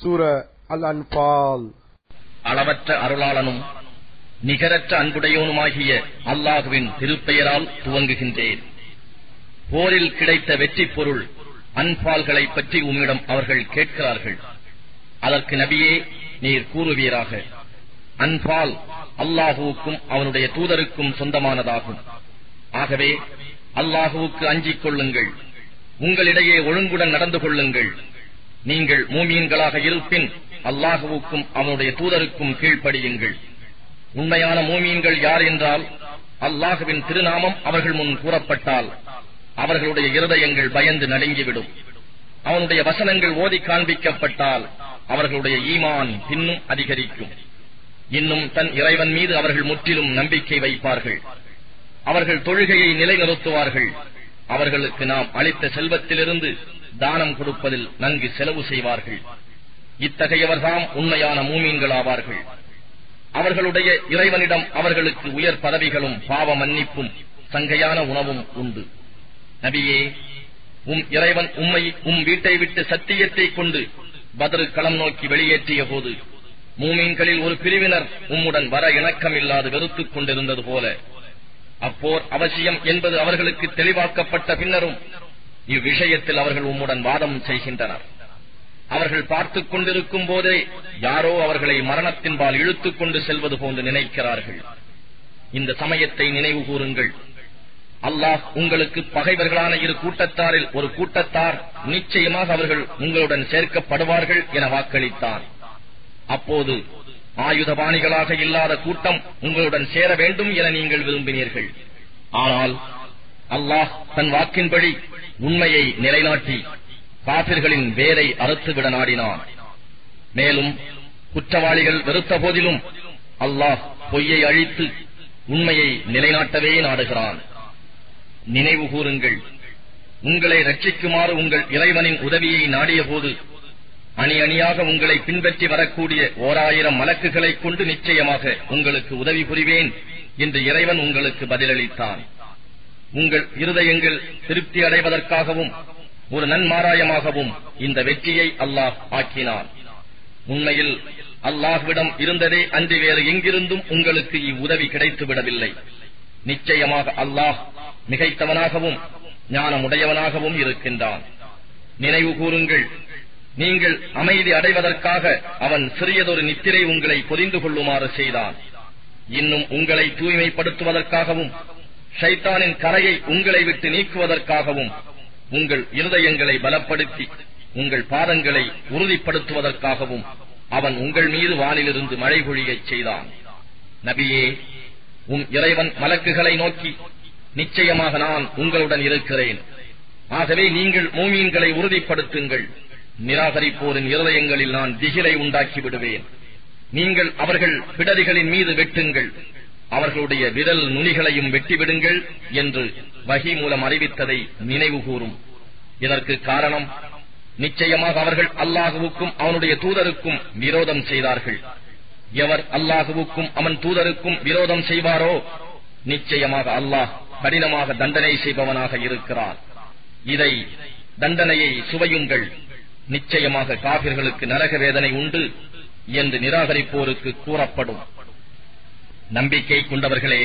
சூர அல் அன்பால் அளவற்ற அருளாளனும் நிகரற்ற அன்புடையோனுமாகிய அல்லாஹுவின் திருப்பெயரால் துவங்குகின்றேன் போரில் கிடைத்த வெற்றி பொருள் அன்பால்களை பற்றி உம்மிடம் அவர்கள் கேட்கிறார்கள் அதற்கு நபியே நீர் கூறுவீராக அன்பால் அல்லாஹுவுக்கும் அவனுடைய தூதருக்கும் சொந்தமானதாகும் ஆகவே அல்லாஹுவுக்கு அஞ்சிக் கொள்ளுங்கள் உங்களிடையே ஒழுங்குடன் நடந்து கொள்ளுங்கள் நீங்கள் மூமீன்களாக இருப்பின் அல்லாஹுவுக்கும் அவனுடைய தூதருக்கும் கீழ்ப்படியுங்கள் உண்மையான மூமீன்கள் யார் என்றால் அல்லாஹுவின் திருநாமம் அவர்கள் முன் கூறப்பட்டால் அவர்களுடைய இருதயங்கள் பயந்து நடுங்கிவிடும் அவனுடைய வசனங்கள் ஓதி காண்பிக்கப்பட்டால் அவர்களுடைய ஈமான் பின்னும் அதிகரிக்கும் இன்னும் தன் இறைவன் மீது அவர்கள் முற்றிலும் நம்பிக்கை வைப்பார்கள் அவர்கள் தொழுகையை நிலைநிறுத்துவார்கள் அவர்களுக்கு நாம் அளித்த செல்வத்திலிருந்து தானம் கொடுப்பதில் நன்கு செலவு செய்வார்கள் இத்தகையவர்தாம் உண்மையான மூமீன்களாவார்கள் அவர்களுடைய இறைவனிடம் அவர்களுக்கு உயர் பதவிகளும் பாவ மன்னிப்பும் சங்கையான உணவும் உண்டு நபியே உம் இறைவன் உம்மை உம் வீட்டை விட்டு சத்தியத்தை கொண்டு பதறு களம் நோக்கி வெளியேற்றிய போது மூமீன்களில் ஒரு பிரிவினர் உம்முடன் வர இணக்கமில்லாது வெறுத்துக் கொண்டிருந்தது போல அப்போர் அவசியம் என்பது அவர்களுக்கு தெளிவாக்கப்பட்ட பின்னரும் இவ்விஷயத்தில் அவர்கள் உம்முடன் வாதம் செய்கின்றனர் அவர்கள் பார்த்துக் கொண்டிருக்கும் போதே யாரோ அவர்களை மரணத்தின்பால் இழுத்துக் கொண்டு செல்வது போன்று நினைக்கிறார்கள் இந்த சமயத்தை நினைவு கூறுங்கள் அல்லாஹ் உங்களுக்கு பகைவர்களான இரு கூட்டத்தாரில் ஒரு கூட்டத்தார் நிச்சயமாக அவர்கள் உங்களுடன் சேர்க்கப்படுவார்கள் என வாக்களித்தான் அப்போது ஆயுதபாணிகளாக இல்லாத கூட்டம் உங்களுடன் சேர வேண்டும் என நீங்கள் விரும்பினீர்கள் ஆனால் அல்லாஹ் தன் வாக்கின்படி உண்மையை நிலைநாட்டி காபிர்களின் வேரை அறுத்துவிட நாடினான் மேலும் குற்றவாளிகள் வெறுத்த போதிலும் அல்லாஹ் பொய்யை அழித்து உண்மையை நிலைநாட்டவே நாடுகிறான் நினைவு கூறுங்கள் உங்களை ரட்சிக்குமாறு உங்கள் இறைவனின் உதவியை நாடிய போது அணி அணியாக உங்களை பின்பற்றி வரக்கூடிய ஓராயிரம் மலக்குகளைக் கொண்டு நிச்சயமாக உங்களுக்கு உதவி புரிவேன் என்று இறைவன் உங்களுக்கு பதிலளித்தான் உங்கள் இருதயங்கள் திருப்தி அடைவதற்காகவும் ஒரு நன்மாராயமாகவும் இந்த வெற்றியை அல்லாஹ் ஆக்கினான் உண்மையில் அல்லாஹ்விடம் இருந்ததே அன்றி வேறு எங்கிருந்தும் உங்களுக்கு இவ்வுதவி கிடைத்து விடவில்லை நிச்சயமாக அல்லாஹ் மிகைத்தவனாகவும் ஞானமுடையவனாகவும் இருக்கின்றான் நினைவு கூறுங்கள் நீங்கள் அமைதி அடைவதற்காக அவன் சிறியதொரு நித்திரை உங்களை பொதிந்து கொள்ளுமாறு செய்தான் இன்னும் உங்களை தூய்மைப்படுத்துவதற்காகவும் ஷைத்தானின் கரையை உங்களை விட்டு நீக்குவதற்காகவும் உங்கள் இருதயங்களை பலப்படுத்தி உங்கள் பாதங்களை உறுதிப்படுத்துவதற்காகவும் அவன் உங்கள் மீது வானிலிருந்து மழை பொழியச் செய்தான் நபியே உம் இறைவன் மலக்குகளை நோக்கி நிச்சயமாக நான் உங்களுடன் இருக்கிறேன் ஆகவே நீங்கள் மூமீன்களை உறுதிப்படுத்துங்கள் நிராகரிப்போரின் இருதயங்களில் நான் திகிலை உண்டாக்கி விடுவேன் நீங்கள் அவர்கள் பிடரிகளின் மீது வெட்டுங்கள் அவர்களுடைய விரல் நுனிகளையும் வெட்டிவிடுங்கள் என்று வகி மூலம் அறிவித்ததை நினைவு கூறும் இதற்கு காரணம் நிச்சயமாக அவர்கள் அல்லாஹுவுக்கும் அவனுடைய தூதருக்கும் விரோதம் செய்தார்கள் எவர் அல்லாஹுவுக்கும் அவன் தூதருக்கும் விரோதம் செய்வாரோ நிச்சயமாக அல்லாஹ் கடினமாக தண்டனை செய்பவனாக இருக்கிறார் இதை தண்டனையை சுவையுங்கள் நிச்சயமாக காபிர்களுக்கு நரக வேதனை உண்டு என்று நிராகரிப்போருக்கு கூறப்படும் நம்பிக்கை கொண்டவர்களே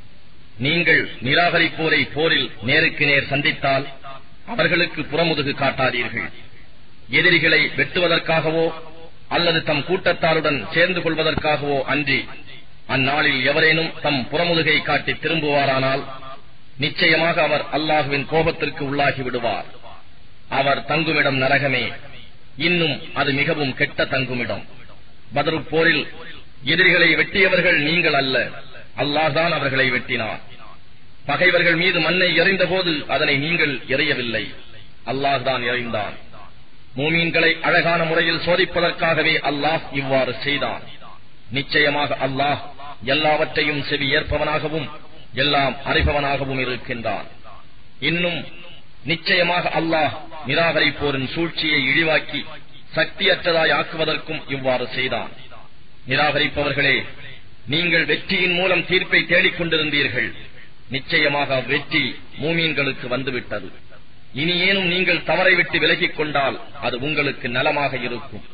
நீங்கள் நிராகரிப்போரை போரில் நேருக்கு நேர் சந்தித்தால் அவர்களுக்கு புறமுதுகு காட்டாதீர்கள் எதிரிகளை வெட்டுவதற்காகவோ அல்லது தம் கூட்டத்தாருடன் சேர்ந்து கொள்வதற்காகவோ அன்றி அந்நாளில் எவரேனும் தம் புறமுதுகை காட்டி திரும்புவாரானால் நிச்சயமாக அவர் அல்லாஹுவின் கோபத்திற்கு உள்ளாகி விடுவார் அவர் தங்குமிடம் நரகமே இன்னும் அது மிகவும் கெட்ட தங்குமிடம் பதரு போரில் எதிரிகளை வெட்டியவர்கள் நீங்கள் அல்ல அல்லாஹ்தான் அவர்களை வெட்டினார் பகைவர்கள் மீது மண்ணை எறிந்தபோது அதனை நீங்கள் எறியவில்லை அல்லாஹ்தான் எறிந்தான் மூமீன்களை அழகான முறையில் சோதிப்பதற்காகவே அல்லாஹ் இவ்வாறு செய்தான் நிச்சயமாக அல்லாஹ் எல்லாவற்றையும் செவி ஏற்பவனாகவும் எல்லாம் அறிபவனாகவும் இருக்கின்றான் இன்னும் நிச்சயமாக அல்லாஹ் நிராகரிப்போரின் சூழ்ச்சியை இழிவாக்கி சக்தியற்றதாய் ஆக்குவதற்கும் இவ்வாறு செய்தான் நிராகரிப்பவர்களே நீங்கள் வெற்றியின் மூலம் தீர்ப்பை தேடிக் கொண்டிருந்தீர்கள் நிச்சயமாக வெற்றி மூமீன்களுக்கு வந்துவிட்டது இனி ஏனும் நீங்கள் தவறை விட்டு விலகிக் கொண்டால் அது உங்களுக்கு நலமாக இருக்கும்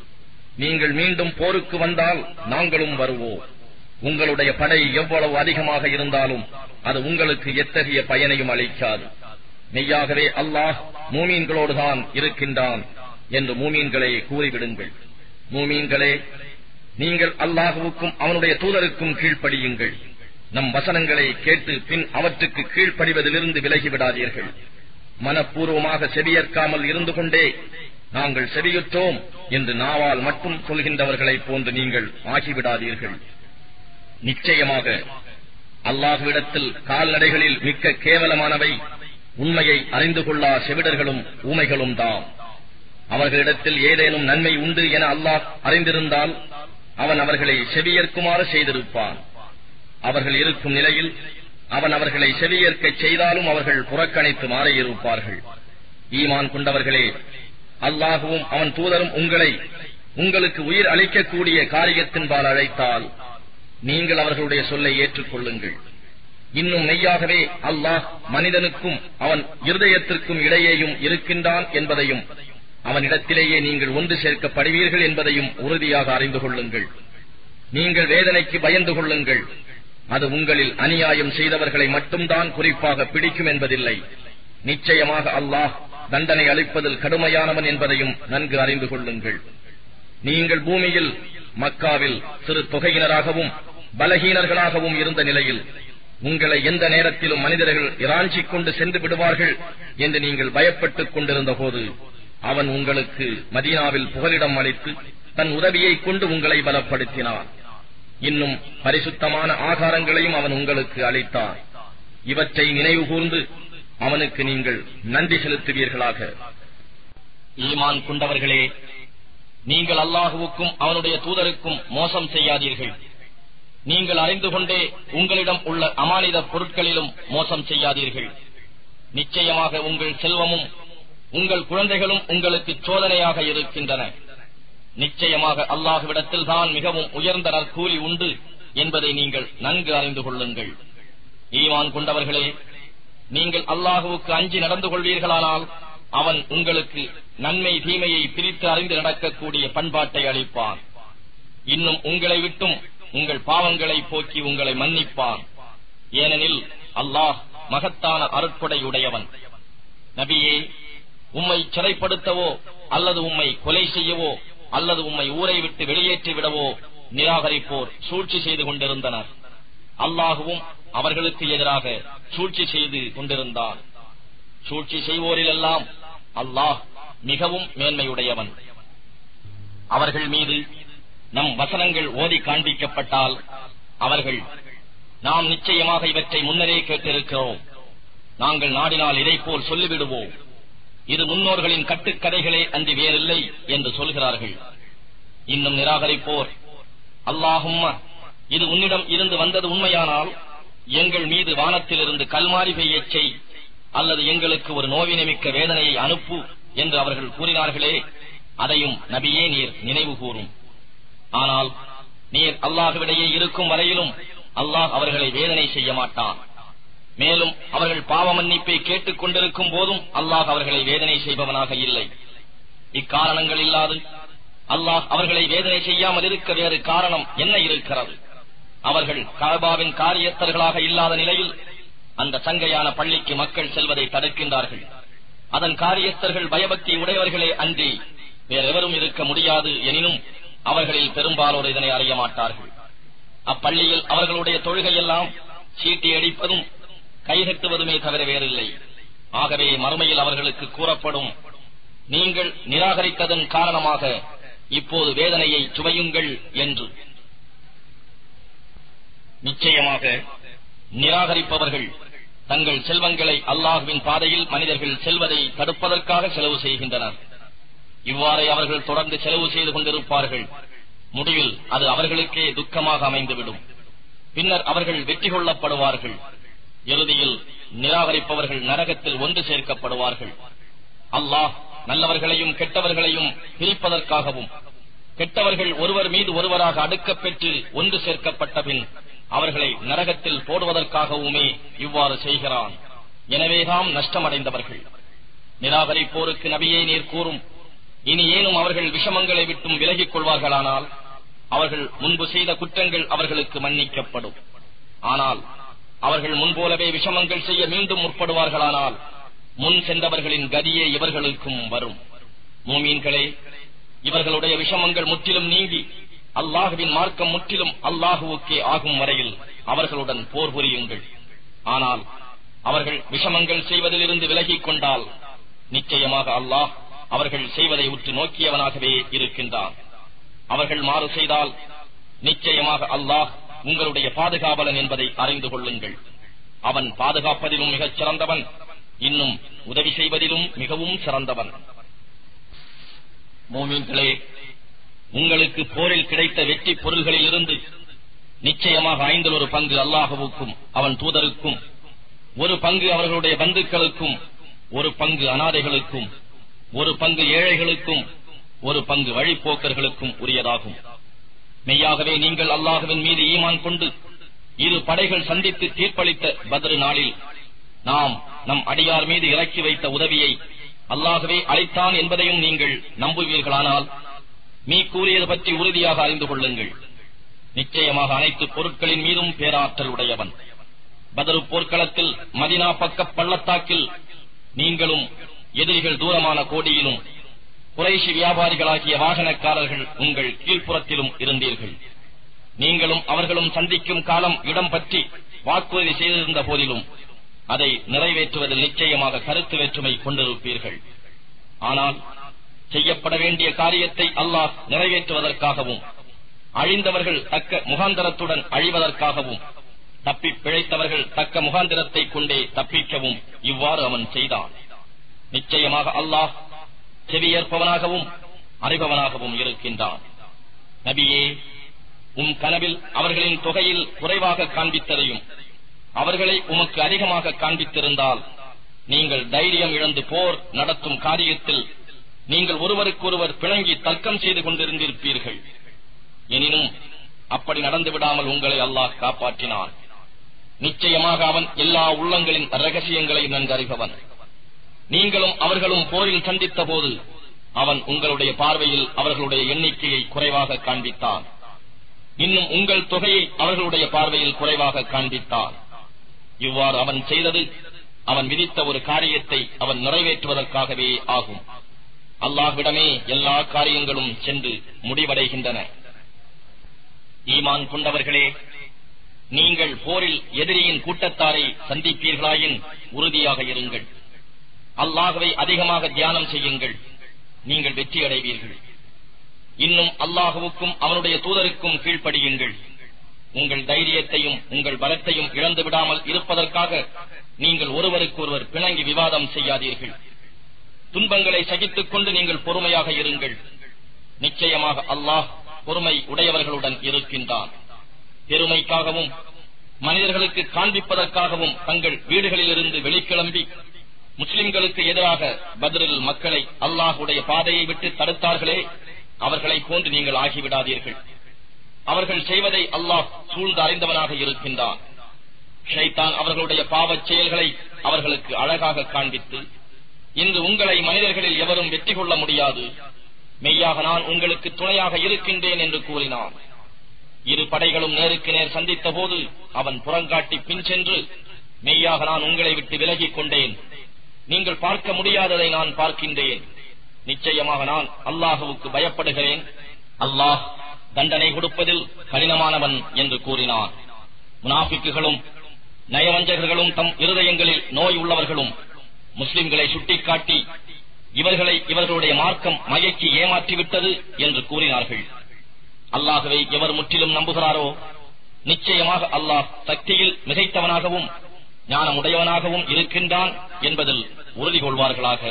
நீங்கள் மீண்டும் போருக்கு வந்தால் நாங்களும் வருவோம் உங்களுடைய படை எவ்வளவு அதிகமாக இருந்தாலும் அது உங்களுக்கு எத்தகைய பயனையும் அளிக்காது மெய்யாகவே அல்லாஹ் மூமீன்களோடுதான் இருக்கின்றான் என்று மூமீன்களே கூறிவிடுங்கள் மூமீன்களே நீங்கள் அல்லாஹுவுக்கும் அவனுடைய தூதருக்கும் கீழ்ப்படியுங்கள் நம் வசனங்களை கேட்டு பின் அவற்றுக்கு கீழ்ப்படிவதிலிருந்து விலகிவிடாதீர்கள் மனப்பூர்வமாக செவியேற்காமல் இருந்து கொண்டே நாங்கள் செவியுற்றோம் என்று நாவால் மட்டும் சொல்கின்றவர்களைப் போன்று நீங்கள் ஆகிவிடாதீர்கள் நிச்சயமாக அல்லாஹுவிடத்தில் கால்நடைகளில் மிக்க கேவலமானவை உண்மையை அறிந்து கொள்ளா செவிடர்களும் ஊமைகளும் தாம் அவர்களிடத்தில் ஏதேனும் நன்மை உண்டு என அல்லாஹ் அறிந்திருந்தால் அவன் அவர்களை செவியேற்குமாறு செய்திருப்பான் அவர்கள் இருக்கும் நிலையில் அவன் அவர்களை செவியேற்கச் செய்தாலும் அவர்கள் புறக்கணித்து மாறியிருப்பார்கள் ஈமான் கொண்டவர்களே அல்லாஹுவும் அவன் தூதரும் உங்களை உங்களுக்கு உயிர் அளிக்கக்கூடிய காரியத்தின்பால் அழைத்தால் நீங்கள் அவர்களுடைய சொல்லை ஏற்றுக்கொள்ளுங்கள் இன்னும் மெய்யாகவே அல்லாஹ் மனிதனுக்கும் அவன் இருதயத்திற்கும் இடையேயும் இருக்கின்றான் என்பதையும் அவனிடத்திலேயே நீங்கள் ஒன்று சேர்க்கப்படுவீர்கள் என்பதையும் உறுதியாக அறிந்து கொள்ளுங்கள் நீங்கள் வேதனைக்கு பயந்து கொள்ளுங்கள் அது உங்களில் அநியாயம் செய்தவர்களை மட்டும்தான் குறிப்பாக பிடிக்கும் என்பதில்லை நிச்சயமாக அல்லாஹ் தண்டனை அளிப்பதில் கடுமையானவன் என்பதையும் நன்கு அறிந்து கொள்ளுங்கள் நீங்கள் பூமியில் மக்காவில் சிறு தொகையினராகவும் பலகீனர்களாகவும் இருந்த நிலையில் உங்களை எந்த நேரத்திலும் மனிதர்கள் இராஞ்சிக் கொண்டு சென்று விடுவார்கள் என்று நீங்கள் பயப்பட்டுக் கொண்டிருந்த போது அவன் உங்களுக்கு மதீனாவில் புகலிடம் அளித்து தன் உதவியைக் கொண்டு உங்களை பலப்படுத்தினான் இன்னும் பரிசுத்தமான ஆகாரங்களையும் அவன் உங்களுக்கு அளித்தான் இவற்றை நினைவு கூர்ந்து அவனுக்கு நீங்கள் நன்றி செலுத்துவீர்களாக ஈமான் கொண்டவர்களே நீங்கள் அல்லாஹுவுக்கும் அவனுடைய தூதருக்கும் மோசம் செய்யாதீர்கள் நீங்கள் அறிந்து கொண்டே உங்களிடம் உள்ள அமானித பொருட்களிலும் மோசம் செய்யாதீர்கள் நிச்சயமாக உங்கள் செல்வமும் உங்கள் குழந்தைகளும் உங்களுக்கு சோதனையாக இருக்கின்றன நிச்சயமாக அல்லாஹுவிடத்தில் தான் மிகவும் உயர்ந்த நற்கூலி உண்டு என்பதை நீங்கள் நன்கு அறிந்து கொள்ளுங்கள் ஈவான் கொண்டவர்களே நீங்கள் அல்லாஹுவுக்கு அஞ்சி நடந்து கொள்வீர்களானால் அவன் உங்களுக்கு நன்மை தீமையை பிரித்து அறிந்து நடக்கக்கூடிய பண்பாட்டை அளிப்பான் இன்னும் உங்களை விட்டும் உங்கள் பாவங்களை போக்கி உங்களை மன்னிப்பான் ஏனெனில் அல்லாஹ் மகத்தான அருட்கொடை உடையவன் நபியே உம்மை சிறைப்படுத்தவோ அல்லது உம்மை கொலை செய்யவோ அல்லது உம்மை ஊரை விட்டு வெளியேற்றி விடவோ நிராகரிப்போர் சூழ்ச்சி செய்து கொண்டிருந்தனர் அல்லாஹுவும் அவர்களுக்கு எதிராக சூழ்ச்சி செய்து கொண்டிருந்தான் சூழ்ச்சி செய்வோரிலெல்லாம் அல்லாஹ் மிகவும் மேன்மையுடையவன் அவர்கள் மீது நம் வசனங்கள் ஓதி காண்பிக்கப்பட்டால் அவர்கள் நாம் நிச்சயமாக இவற்றை முன்னரே கேட்டிருக்கிறோம் நாங்கள் நாடினால் இதைப்போல் சொல்லிவிடுவோம் இது முன்னோர்களின் கட்டுக்கதைகளே அன்றி வேறில்லை என்று சொல்கிறார்கள் இன்னும் நிராகரிப்போர் அல்லாஹும் இது உன்னிடம் இருந்து வந்தது உண்மையானால் எங்கள் மீது வானத்திலிருந்து கல்மாரி பெய்யச் செய் அல்லது எங்களுக்கு ஒரு நோவினமிக்க வேதனையை அனுப்பு என்று அவர்கள் கூறினார்களே அதையும் நபியே நீர் நினைவு கூறும் ஆனால் நீர் அல்லாஹுவிடையே இருக்கும் வரையிலும் அல்லாஹ் அவர்களை வேதனை செய்ய மாட்டான் மேலும் அவர்கள் பாவ மன்னிப்பை கேட்டுக் கொண்டிருக்கும் போதும் அல்லாஹ் அவர்களை வேதனை செய்பவனாக இல்லை இக்காரணங்கள் இல்லாது அல்லாஹ் அவர்களை வேதனை செய்யாமல் இருக்க வேறு காரணம் என்ன இருக்கிறது அவர்கள் காபாவின் காரியத்தர்களாக இல்லாத நிலையில் அந்த சங்கையான பள்ளிக்கு மக்கள் செல்வதை தடுக்கின்றார்கள் அதன் காரியஸ்தர்கள் பயபக்தி உடையவர்களே அன்றி வேறெவரும் இருக்க முடியாது எனினும் அவர்களில் பெரும்பாலோர் இதனை அறிய மாட்டார்கள் அப்பள்ளியில் அவர்களுடைய தொழுகையெல்லாம் சீட்டி அடிப்பதும் கைகட்டுவதுமே தவிர வேறில்லை ஆகவே மறுமையில் அவர்களுக்கு கூறப்படும் நீங்கள் நிராகரித்ததன் காரணமாக இப்போது வேதனையை சுவையுங்கள் என்று நிச்சயமாக நிராகரிப்பவர்கள் தங்கள் செல்வங்களை அல்லாஹுவின் பாதையில் மனிதர்கள் செல்வதை தடுப்பதற்காக செலவு செய்கின்றனர் இவ்வாறே அவர்கள் தொடர்ந்து செலவு செய்து கொண்டிருப்பார்கள் முடிவில் அது அவர்களுக்கே துக்கமாக அமைந்துவிடும் பின்னர் அவர்கள் வெற்றி கொள்ளப்படுவார்கள் இறுதியில் நிராகரிப்பவர்கள் நரகத்தில் ஒன்று சேர்க்கப்படுவார்கள் அல்லாஹ் நல்லவர்களையும் கெட்டவர்களையும் பிரிப்பதற்காகவும் கெட்டவர்கள் ஒருவர் மீது ஒருவராக அடுக்கப் பெற்று ஒன்று சேர்க்கப்பட்ட பின் அவர்களை நரகத்தில் போடுவதற்காகவுமே இவ்வாறு செய்கிறான் எனவேதாம் நஷ்டமடைந்தவர்கள் நிராகரிப்போருக்கு நபியே நீர் கூறும் இனி ஏனும் அவர்கள் விஷமங்களை விட்டும் விலகிக் கொள்வார்களானால் அவர்கள் முன்பு செய்த குற்றங்கள் அவர்களுக்கு மன்னிக்கப்படும் ஆனால் அவர்கள் முன்போலவே விஷமங்கள் செய்ய மீண்டும் முற்படுவார்களானால் முன் சென்றவர்களின் கதியே இவர்களுக்கும் வரும் மூமீன்களே இவர்களுடைய விஷமங்கள் முற்றிலும் நீங்கி அல்லாஹுவின் மார்க்கம் முற்றிலும் அல்லாஹுவுக்கே ஆகும் வரையில் அவர்களுடன் போர் புரியுங்கள் ஆனால் அவர்கள் விஷமங்கள் செய்வதிலிருந்து விலகிக் கொண்டால் நிச்சயமாக அல்லாஹ் அவர்கள் செய்வதை உற்று நோக்கியவனாகவே இருக்கின்றான் அவர்கள் மாறு செய்தால் நிச்சயமாக அல்லாஹ் உங்களுடைய பாதுகாவலன் என்பதை அறிந்து கொள்ளுங்கள் அவன் பாதுகாப்பதிலும் மிகச் சிறந்தவன் இன்னும் உதவி செய்வதிலும் மிகவும் சிறந்தவன் மோமீன்களே உங்களுக்கு போரில் கிடைத்த வெற்றி பொருள்களில் இருந்து நிச்சயமாக ஐந்தில் ஒரு பங்கு அல்லாஹுவுக்கும் அவன் தூதருக்கும் ஒரு பங்கு அவர்களுடைய பந்துக்களுக்கும் ஒரு பங்கு அனாதைகளுக்கும் ஒரு பங்கு ஏழைகளுக்கும் ஒரு பங்கு வழிப்போக்கர்களுக்கும் உரியதாகும் மெய்யாகவே நீங்கள் அல்லாஹுவின் மீது ஈமான் கொண்டு இரு படைகள் சந்தித்து தீர்ப்பளித்த பத்ரு நாளில் நாம் நம் அடியார் மீது இறக்கி வைத்த உதவியை அல்லாகவே அளித்தான் என்பதையும் நீங்கள் நம்புவீர்களானால் மீ கூறியது பற்றி உறுதியாக அறிந்து கொள்ளுங்கள் நிச்சயமாக அனைத்து பொருட்களின் மீதும் பேராற்றல் உடையவன் பதரு போர்க்களத்தில் மதினா பக்க பள்ளத்தாக்கில் நீங்களும் எதிரிகள் தூரமான கோடியிலும் குறைஷி வியாபாரிகளாகிய வாகனக்காரர்கள் உங்கள் கீழ்ப்புறத்திலும் இருந்தீர்கள் நீங்களும் அவர்களும் சந்திக்கும் காலம் இடம் பற்றி வாக்குறுதி செய்திருந்த போதிலும் அதை நிறைவேற்றுவதில் நிச்சயமாக கருத்து வேற்றுமை கொண்டிருப்பீர்கள் ஆனால் செய்யப்பட வேண்டிய காரியத்தை அல்லாஹ் நிறைவேற்றுவதற்காகவும் அழிந்தவர்கள் தக்க முகாந்தரத்துடன் அழிவதற்காகவும் தப்பி பிழைத்தவர்கள் தக்க முகாந்திரத்தை கொண்டே தப்பிக்கவும் இவ்வாறு அவன் செய்தான் நிச்சயமாக அல்லாஹ் செவியேற்பவனாகவும் அறிபவனாகவும் இருக்கின்றான் நபியே உம் கனவில் அவர்களின் தொகையில் குறைவாக காண்பித்ததையும் அவர்களை உமக்கு அதிகமாக காண்பித்திருந்தால் நீங்கள் தைரியம் இழந்து போர் நடத்தும் காரியத்தில் நீங்கள் ஒருவருக்கொருவர் பிணங்கி தர்க்கம் செய்து கொண்டிருந்திருப்பீர்கள் எனினும் அப்படி நடந்து விடாமல் உங்களை அல்லாஹ் காப்பாற்றினான் நிச்சயமாக அவன் எல்லா உள்ளங்களின் ரகசியங்களை நன்கறிபவன் நீங்களும் அவர்களும் போரில் சந்தித்த போது அவன் உங்களுடைய பார்வையில் அவர்களுடைய எண்ணிக்கையை குறைவாக காண்பித்தான் இன்னும் உங்கள் தொகையை அவர்களுடைய பார்வையில் குறைவாக காண்பித்தான் இவ்வாறு அவன் செய்தது அவன் விதித்த ஒரு காரியத்தை அவன் நிறைவேற்றுவதற்காகவே ஆகும் அல்லாஹ்விடமே எல்லா காரியங்களும் சென்று முடிவடைகின்றன ஈமான் கொண்டவர்களே நீங்கள் போரில் எதிரியின் கூட்டத்தாரை சந்திப்பீர்களாயின் உறுதியாக இருங்கள் அல்லாஹுவை அதிகமாக தியானம் செய்யுங்கள் நீங்கள் வெற்றி அடைவீர்கள் இன்னும் அல்லாஹுவுக்கும் அவனுடைய தூதருக்கும் கீழ்ப்படியுங்கள் உங்கள் தைரியத்தையும் உங்கள் பலத்தையும் இழந்து விடாமல் இருப்பதற்காக நீங்கள் ஒருவருக்கொருவர் பிணங்கி விவாதம் செய்யாதீர்கள் துன்பங்களை சகித்துக் கொண்டு நீங்கள் பொறுமையாக இருங்கள் நிச்சயமாக அல்லாஹ் பொறுமை உடையவர்களுடன் இருக்கின்றான் பெருமைக்காகவும் மனிதர்களுக்கு காண்பிப்பதற்காகவும் தங்கள் வீடுகளிலிருந்து வெளிக்கிளம்பி முஸ்லிம்களுக்கு எதிராக பத்ரில் மக்களை அல்லாஹுடைய பாதையை விட்டு தடுத்தார்களே அவர்களை போன்று நீங்கள் ஆகிவிடாதீர்கள் அவர்கள் செய்வதை அல்லாஹ் சூழ்ந்து அறிந்தவனாக இருக்கின்றான் ஷைத்தான் அவர்களுடைய பாவச் செயல்களை அவர்களுக்கு அழகாக காண்பித்து இன்று உங்களை மனிதர்களில் எவரும் வெற்றி கொள்ள முடியாது மெய்யாக நான் உங்களுக்கு துணையாக இருக்கின்றேன் என்று கூறினான் இரு படைகளும் நேருக்கு நேர் சந்தித்த போது அவன் புறங்காட்டி பின் சென்று மெய்யாக நான் உங்களை விட்டு விலகிக் கொண்டேன் நீங்கள் பார்க்க முடியாததை நான் பார்க்கின்றேன் நிச்சயமாக நான் அல்லாஹுவுக்கு பயப்படுகிறேன் அல்லாஹ் தண்டனை கொடுப்பதில் கடினமானவன் என்று கூறினான் முனாபிக்குகளும் நயவஞ்சகர்களும் தம் இருதயங்களில் நோய் உள்ளவர்களும் முஸ்லிம்களை சுட்டிக்காட்டி இவர்களை இவர்களுடைய மார்க்கம் மயக்கி ஏமாற்றிவிட்டது என்று கூறினார்கள் அல்லாகவே எவர் முற்றிலும் நம்புகிறாரோ நிச்சயமாக அல்லாஹ் சக்தியில் மிகைத்தவனாகவும் ஞானமுடையவனாகவும் இருக்கின்றான் என்பதில் உறுதி கொள்வார்களாக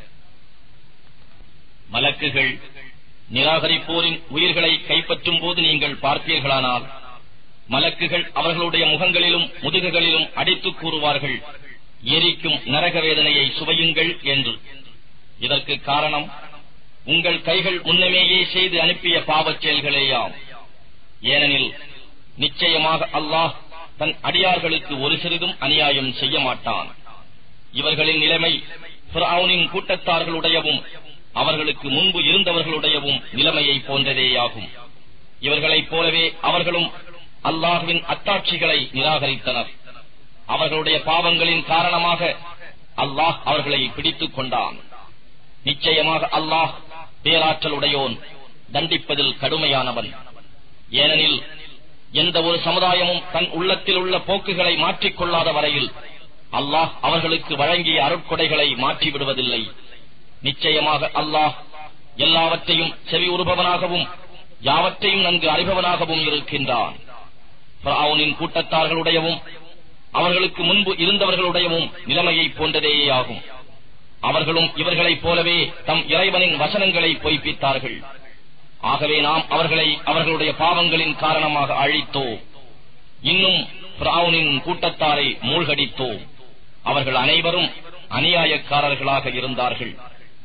மலக்குகள் நிராகரிப்போரின் உயிர்களை கைப்பற்றும் போது நீங்கள் பார்ப்பீர்களானால் மலக்குகள் அவர்களுடைய முகங்களிலும் முதுகுகளிலும் அடித்துக் கூறுவார்கள் எரிக்கும் நரக வேதனையை சுவையுங்கள் என்று இதற்கு காரணம் உங்கள் கைகள் முன்னமேயே செய்து அனுப்பிய பாவச் செயல்களேயாம் ஏனெனில் நிச்சயமாக அல்லாஹ் தன் அடியார்களுக்கு ஒரு சிறிதும் அநியாயம் செய்ய மாட்டான் இவர்களின் நிலைமை பிரவுனின் கூட்டத்தார்களுடையவும் அவர்களுக்கு முன்பு இருந்தவர்களுடையவும் நிலைமையை போன்றதேயாகும் இவர்களைப் போலவே அவர்களும் அல்லாஹுவின் அத்தாட்சிகளை நிராகரித்தனர் அவர்களுடைய பாவங்களின் காரணமாக அல்லாஹ் அவர்களை பிடித்துக் கொண்டான் நிச்சயமாக அல்லாஹ் பேராற்றல் உடையோன் தண்டிப்பதில் கடுமையானவன் ஏனெனில் எந்த ஒரு சமுதாயமும் தன் உள்ளத்தில் உள்ள போக்குகளை மாற்றிக்கொள்ளாத வரையில் அல்லாஹ் அவர்களுக்கு வழங்கிய அருட்கொடைகளை மாற்றிவிடுவதில்லை நிச்சயமாக அல்லாஹ் எல்லாவற்றையும் செவி உறுபவனாகவும் யாவற்றையும் நன்கு அறிபவனாகவும் இருக்கின்றான் ஃபிரௌனின் கூட்டத்தார்களுடையவும் அவர்களுக்கு முன்பு இருந்தவர்களுடையவும் நிலைமையை போன்றதேயாகும் அவர்களும் இவர்களைப் போலவே தம் இறைவனின் வசனங்களை பொய்ப்பித்தார்கள் ஆகவே நாம் அவர்களை அவர்களுடைய பாவங்களின் காரணமாக அழித்தோம் இன்னும் பிராவுனின் கூட்டத்தாரை மூழ்கடித்தோம் அவர்கள் அனைவரும் அநியாயக்காரர்களாக இருந்தார்கள்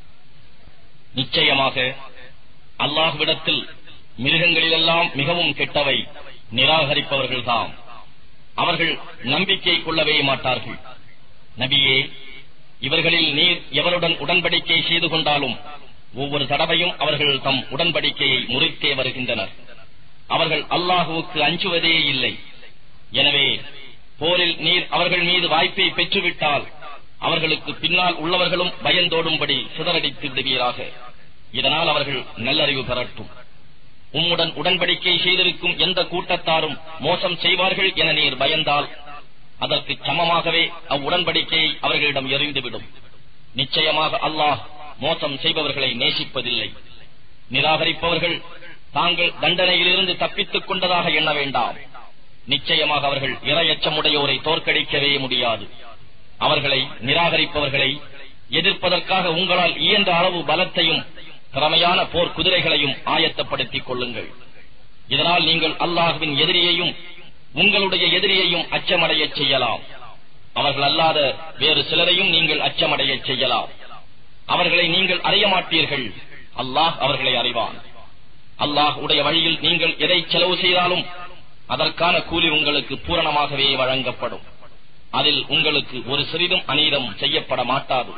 நிச்சயமாக அல்லாஹ்விடத்தில் மிருகங்களிலெல்லாம் மிகவும் கெட்டவை நிராகரிப்பவர்கள்தாம் அவர்கள் நம்பிக்கை கொள்ளவே மாட்டார்கள் நபியே இவர்களில் நீர் எவருடன் உடன்படிக்கை செய்து கொண்டாலும் ஒவ்வொரு தடவையும் அவர்கள் தம் உடன்படிக்கையை முறித்தே வருகின்றனர் அவர்கள் அல்லாஹுவுக்கு அஞ்சுவதே இல்லை எனவே போரில் நீர் அவர்கள் மீது வாய்ப்பை பெற்றுவிட்டால் அவர்களுக்கு பின்னால் உள்ளவர்களும் பயந்தோடும்படி சிதறடித்து விடுவீராக இதனால் அவர்கள் நல்லறிவு பெறட்டும் உம்முடன் உடன்படிக்கை செய்திருக்கும் எந்த கூட்டத்தாரும் மோசம் செய்வார்கள் என நீர் பயந்தால் அதற்கு சமமாகவே அவ்வுடன்படிக்கையை அவர்களிடம் எறிந்துவிடும் நிச்சயமாக அல்லாஹ் மோசம் செய்பவர்களை நேசிப்பதில்லை நிராகரிப்பவர்கள் தாங்கள் தண்டனையிலிருந்து தப்பித்துக் கொண்டதாக எண்ண வேண்டாம் நிச்சயமாக அவர்கள் இரையச்சமுடையோரை தோற்கடிக்கவே முடியாது அவர்களை நிராகரிப்பவர்களை எதிர்ப்பதற்காக உங்களால் இயன்ற அளவு பலத்தையும் திறமையான போர் குதிரைகளையும் ஆயத்தப்படுத்திக் கொள்ளுங்கள் இதனால் நீங்கள் அல்லாஹுவின் எதிரியையும் உங்களுடைய எதிரியையும் அச்சமடையச் செய்யலாம் அவர்கள் அல்லாத வேறு சிலரையும் நீங்கள் அச்சமடையச் செய்யலாம் அவர்களை நீங்கள் அறிய மாட்டீர்கள் அல்லாஹ் அவர்களை அறிவான் அல்லாஹ் உடைய வழியில் நீங்கள் எதை செலவு செய்தாலும் அதற்கான கூலி உங்களுக்கு பூரணமாகவே வழங்கப்படும் அதில் உங்களுக்கு ஒரு சிறிதும் அநீதம் செய்யப்பட மாட்டாது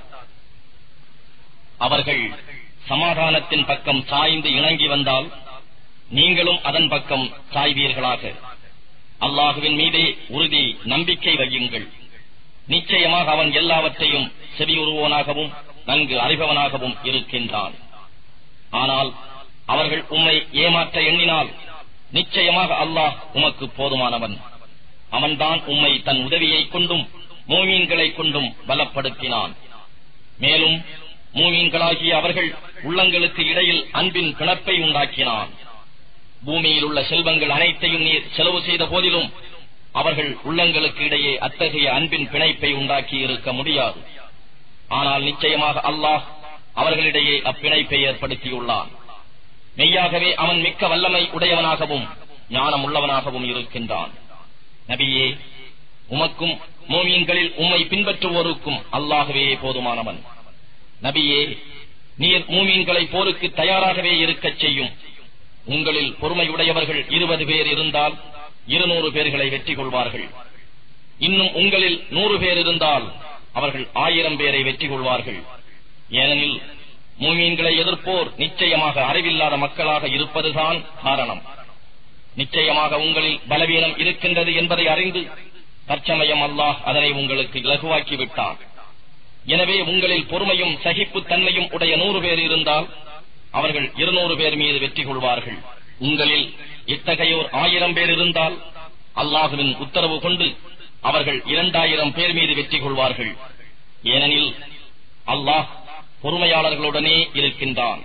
அவர்கள் சமாதானத்தின் பக்கம் சாய்ந்து இணங்கி வந்தால் நீங்களும் அதன் பக்கம் சாய்வீர்களாக அல்லாஹுவின் மீதே உறுதி நம்பிக்கை வையுங்கள் நிச்சயமாக அவன் எல்லாவற்றையும் செவியுறுவோனாகவும் நன்கு அறிபவனாகவும் இருக்கின்றான் ஆனால் அவர்கள் உம்மை ஏமாற்ற எண்ணினால் நிச்சயமாக அல்லாஹ் உமக்கு போதுமானவன் அவன்தான் உம்மை தன் உதவியைக் கொண்டும் மூமீன்களைக் கொண்டும் பலப்படுத்தினான் மேலும் மூமீன்களாகிய அவர்கள் உள்ளங்களுக்கு இடையில் அன்பின் பிணப்பை உண்டாக்கினான் பூமியில் உள்ள செல்வங்கள் அனைத்தையும் நீர் செலவு செய்த போதிலும் அவர்கள் உள்ளங்களுக்கு இடையே அத்தகைய அன்பின் பிணைப்பை உண்டாக்கி இருக்க முடியாது ஆனால் நிச்சயமாக அல்லாஹ் அவர்களிடையே அப்பிணைப்பை ஏற்படுத்தியுள்ளான் மெய்யாகவே அவன் மிக்க வல்லமை உடையவனாகவும் ஞானம் உள்ளவனாகவும் இருக்கின்றான் நபியே உமக்கும் மோமியன்களில் உம்மை பின்பற்றுவோருக்கும் அல்லாகவே போதுமானவன் நபியே நீர் மூமீன்களை போருக்கு தயாராகவே இருக்கச் செய்யும் உங்களில் பொறுமையுடையவர்கள் இருபது பேர் இருந்தால் இருநூறு பேர்களை வெற்றி கொள்வார்கள் இன்னும் உங்களில் நூறு பேர் இருந்தால் அவர்கள் ஆயிரம் பேரை வெற்றி கொள்வார்கள் ஏனெனில் மூமீன்களை எதிர்ப்போர் நிச்சயமாக அறிவில்லாத மக்களாக இருப்பதுதான் காரணம் நிச்சயமாக உங்களில் பலவீனம் இருக்கின்றது என்பதை அறிந்து தற்சமயம் அல்லாஹ் அதனை உங்களுக்கு இலகுவாக்கி விட்டான் எனவே உங்களில் பொறுமையும் சகிப்புத் தன்மையும் உடைய நூறு பேர் இருந்தால் அவர்கள் இருநூறு பேர் மீது வெற்றி கொள்வார்கள் உங்களில் இத்தகையோர் ஆயிரம் பேர் இருந்தால் அல்லாஹுவின் உத்தரவு கொண்டு அவர்கள் இரண்டாயிரம் பேர் மீது வெற்றி கொள்வார்கள் ஏனெனில் அல்லாஹ் பொறுமையாளர்களுடனே இருக்கின்றான்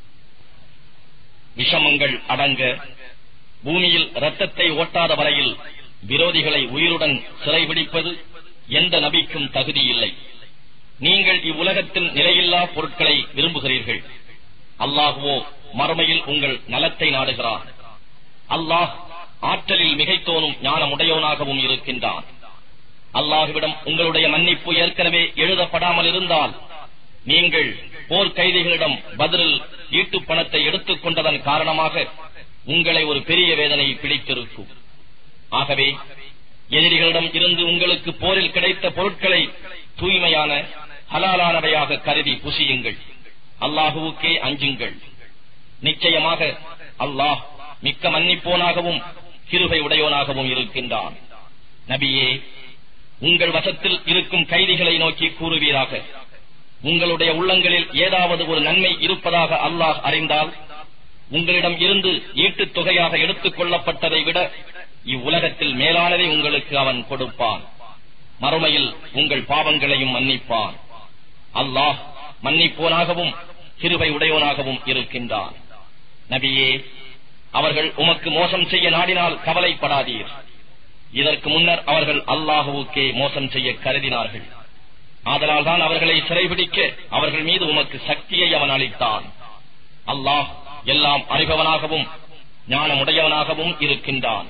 விஷமங்கள் அடங்க பூமியில் ரத்தத்தை ஓட்டாத வரையில் விரோதிகளை உயிருடன் சிறைபிடிப்பது எந்த நபிக்கும் தகுதியில்லை நீங்கள் இவ்வுலகத்தில் நிலையில்லா பொருட்களை விரும்புகிறீர்கள் அல்லாஹுவோ மறுமையில் உங்கள் நலத்தை நாடுகிறான் அல்லாஹ் ஆற்றலில் மிகைத்தோனும் ஞானமுடையவனாகவும் இருக்கின்றான் அல்லாஹுவிடம் உங்களுடைய மன்னிப்பு ஏற்கனவே எழுதப்படாமல் இருந்தால் நீங்கள் போர் கைதிகளிடம் பதிலில் ஈட்டுப் பணத்தை எடுத்துக் கொண்டதன் காரணமாக உங்களை ஒரு பெரிய வேதனை பிடித்திருக்கும் ஆகவே எதிரிகளிடம் இருந்து உங்களுக்கு போரில் கிடைத்த பொருட்களை தூய்மையான ஹலாலானவையாக கருதி புசியுங்கள் அல்லாஹுவுக்கே அஞ்சுங்கள் நிச்சயமாக அல்லாஹ் மிக்க மன்னிப்போனாகவும் கிருபை உடையோனாகவும் இருக்கின்றான் நபியே உங்கள் வசத்தில் இருக்கும் கைதிகளை நோக்கி கூறுவீராக உங்களுடைய உள்ளங்களில் ஏதாவது ஒரு நன்மை இருப்பதாக அல்லாஹ் அறிந்தால் உங்களிடம் இருந்து ஈட்டுத் தொகையாக எடுத்துக் கொள்ளப்பட்டதை விட இவ்வுலகத்தில் மேலானதை உங்களுக்கு அவன் கொடுப்பான் மறுமையில் உங்கள் பாவங்களையும் மன்னிப்பான் அல்லாஹ் மன்னிப்போனாகவும் கிருபை உடையோனாகவும் இருக்கின்றான் நபியே அவர்கள் உமக்கு மோசம் செய்ய நாடினால் கவலைப்படாதீர் இதற்கு முன்னர் அவர்கள் அல்லாஹுவுக்கே மோசம் செய்ய கருதினார்கள் ஆதலால் தான் அவர்களை சிறைபிடிக்க அவர்கள் மீது உமக்கு சக்தியை அவன் அளித்தான் அல்லாஹ் எல்லாம் அறிபவனாகவும் ஞானமுடையவனாகவும் இருக்கின்றான்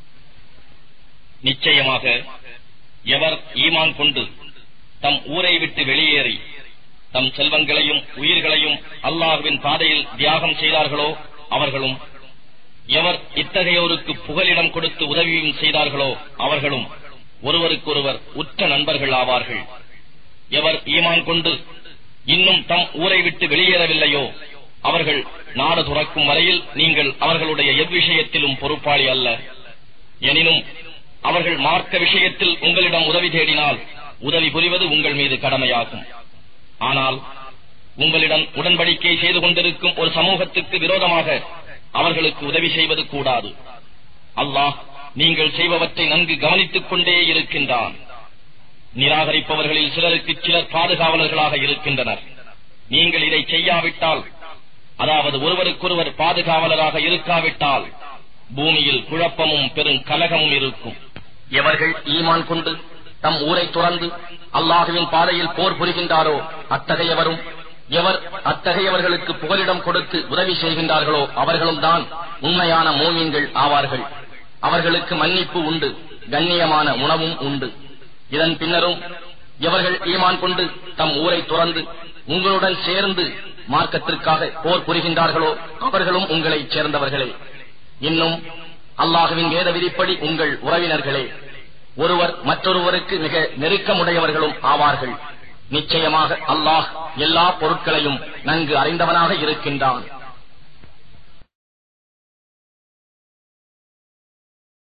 நிச்சயமாக எவர் ஈமான் கொண்டு தம் ஊரை விட்டு வெளியேறி தம் செல்வங்களையும் உயிர்களையும் அல்லாஹுவின் பாதையில் தியாகம் செய்தார்களோ அவர்களும் எவர் இத்தகையோருக்கு புகலிடம் கொடுத்து உதவியும் செய்தார்களோ அவர்களும் ஒருவருக்கொருவர் உற்ற நண்பர்கள் ஆவார்கள் எவர் ஈமான் கொண்டு இன்னும் தம் ஊரை விட்டு வெளியேறவில்லையோ அவர்கள் நாடு துறக்கும் வரையில் நீங்கள் அவர்களுடைய எவ்விஷயத்திலும் பொறுப்பாளி அல்ல எனினும் அவர்கள் மார்க்க விஷயத்தில் உங்களிடம் உதவி தேடினால் உதவி புரிவது உங்கள் மீது கடமையாகும் ஆனால் உங்களிடம் உடன்படிக்கை செய்து கொண்டிருக்கும் ஒரு சமூகத்துக்கு விரோதமாக அவர்களுக்கு உதவி செய்வது கூடாது அல்லாஹ் நீங்கள் செய்பவற்றை நன்கு கவனித்துக் கொண்டே இருக்கின்றான் நிராகரிப்பவர்களில் சிலருக்கு சிலர் பாதுகாவலர்களாக இருக்கின்றனர் நீங்கள் இதை செய்யாவிட்டால் அதாவது ஒருவருக்கொருவர் பாதுகாவலராக இருக்காவிட்டால் பூமியில் குழப்பமும் பெரும் கலகமும் இருக்கும் எவர்கள் ஈமான் கொண்டு தம் ஊரை துறந்து அல்லாஹுவின் பாதையில் போர் புரிகின்றாரோ அத்தகையவரும் எவர் அத்தகையவர்களுக்கு புகலிடம் கொடுத்து உதவி செய்கின்றார்களோ அவர்களும் தான் உண்மையான மோமீன்கள் ஆவார்கள் அவர்களுக்கு மன்னிப்பு உண்டு கண்ணியமான உணவும் உண்டு இதன் பின்னரும் எவர்கள் ஈமான் கொண்டு தம் ஊரை துறந்து உங்களுடன் சேர்ந்து மார்க்கத்திற்காக போர் புரிகின்றார்களோ அவர்களும் உங்களைச் சேர்ந்தவர்களே இன்னும் அல்லாஹுவின் வேத விதிப்படி உங்கள் உறவினர்களே ஒருவர் மற்றொருவருக்கு மிக நெருக்கமுடையவர்களும் ஆவார்கள் நிச்சயமாக அல்லாஹ் எல்லா பொருட்களையும் நன்கு அறிந்தவனாக இருக்கின்றான்